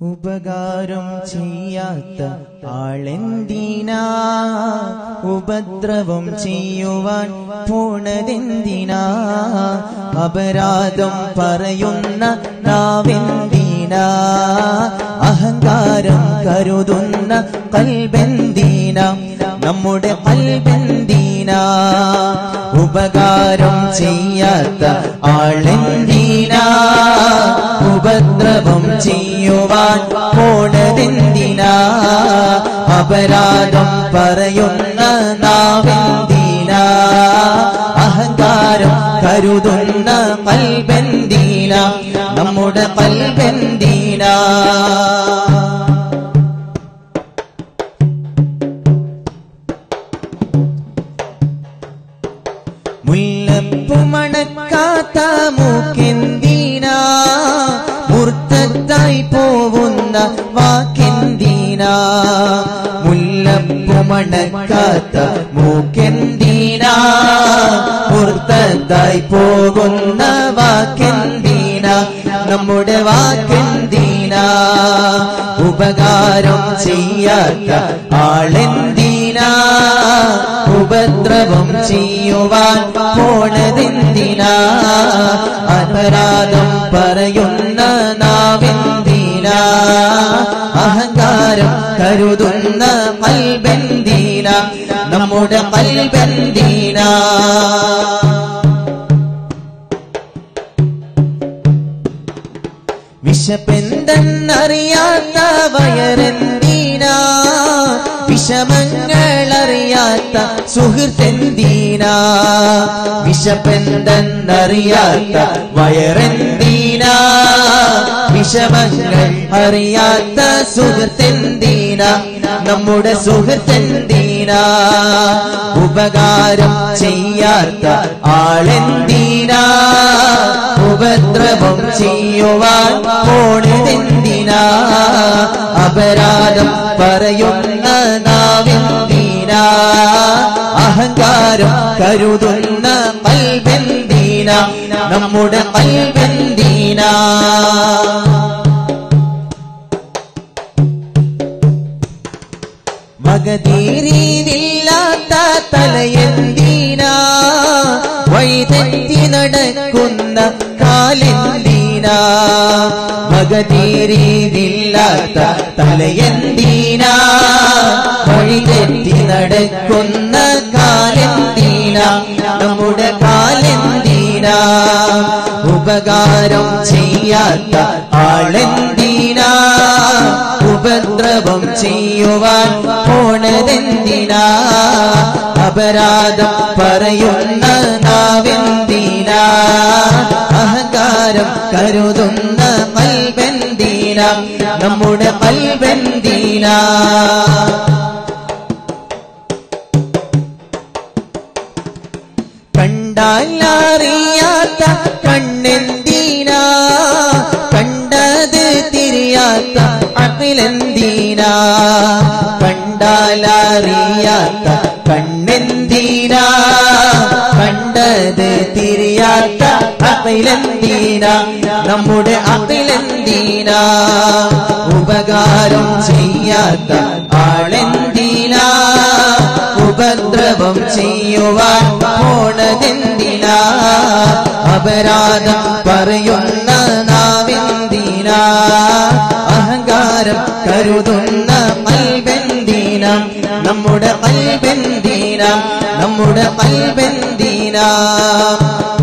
ഉപകാരം ചെയ്യാത്ത ആളെന്തിനാ ഉപദ്രവം ചെയ്യുവാൻ പോണതെന്തിനാ അപരാധം പറയുന്ന നാവെന്തിനാ അഹങ്കാരം കരുതുന്ന കൽബെന്തിന നമ്മുടെ കൽബെന്തിന ഉപകാരം ചെയ്യാത്ത ആളെന്തിന ഉപദ്രവം ചെയ്യുവാൻ പോണതെന്തിന അപരാധം പറയുന്ന നാവെന്തിന അഹങ്കാരം കരുതുന്ന കൽബെന്തിന നമ്മുടെ കൽബെന്തിന മുല്ലപ്പു മണക്കാത്ത മൂക്കെന്തിന മുർത്തത്തായി പോവുന്ന വാക്കെന്തിന മുല്ലപ്പു മണക്കാത്ത മൂക്കെന്തിന മുർത്തത്തായി പോകുന്ന വാക്കെന്തിന നമ്മുടെ വാക്കെന്തിന ഉപകാരം ചെയ്യാത്ത ആളെന്തിനാ ഉപദ്രവം ചെയ്യുവാൻ പോണതെന്തിനാ അപരാധം പറയുന്ന നാവെന്തിനാ അഹങ്കാരം കരുതുന്ന കൽബെന്തിന നമ്മുടെ കൽബെന്തിന വിശപ്പെന്തെന്നറിയാത്ത വയറെന്തിനാ വിഷമങ്ങളറിയാത്ത സുഹൃത്തെന്തിനാ വിശപ്പെന്തെന്നറിയാത്ത വയറെന്തിനാ വിഷമങ്ങൾ അറിയാത്ത സുഹൃത്തെന്തിന നമ്മുടെ സുഹൃത്തെന്തിന ഉപകാരം ചെയ്യാത്ത ആളെന്തിന ഉപദ്രവം ചെയ്യുവാൻ പോണതെന്തിന അപരാധം പറയുന്ന നാവെന്തിന അഹങ്കാരം കരുതുന്ന കൽബെന്തിന നമ്മുടെ കൽബെന്തിന മകതീരിവില്ലാത്ത തലയെന്തിന വഴിതെറ്റി നടക്കുന്ന കാലെന്തിന മകതീരിവില്ലാത്ത തലയെന്തിന വഴിതെറ്റി നടക്കുന്ന കാലെന്തിന നമ്മുടെ കാലെന്തിന ഉപകാരം ചെയ്യാത്ത ആളെന്തിന ഉപദ്രവം ചെയ്യുവാൻ പോണതെന്തിന അപരാധം പറയുന്ന നാവെന്തിന അഹങ്കാരം കരുതുന്ന കൽബെന്തിന നമ്മുടെ കൽബെന്തിന കണ്ടാലറിയാത്ത കണ്ണെന്തിന കണ്ടത് തിരിയാത്ത അഖിലെന്തിന കണ്ടാലറിയാത്ത കണ്ണെന്തിന കണ്ടത് തിരിയാത്ത അഖിലെന്തിന നമ്മുടെ അഖിലെന്തിന ഉപകാരം ചെയ്യാത്ത ആളെന്തിന ഉപദ്രവം ചെയ്യുവാൻ പോണതെന്തിന അപരാധം പറയുന്ന നാവെന്തിന അഹങ്കാരം കരുതുന്ന കൽബെന്തിന നമ്മുടെ കൽബെന്തിന നമ്മുടെ കൽബെന്തിന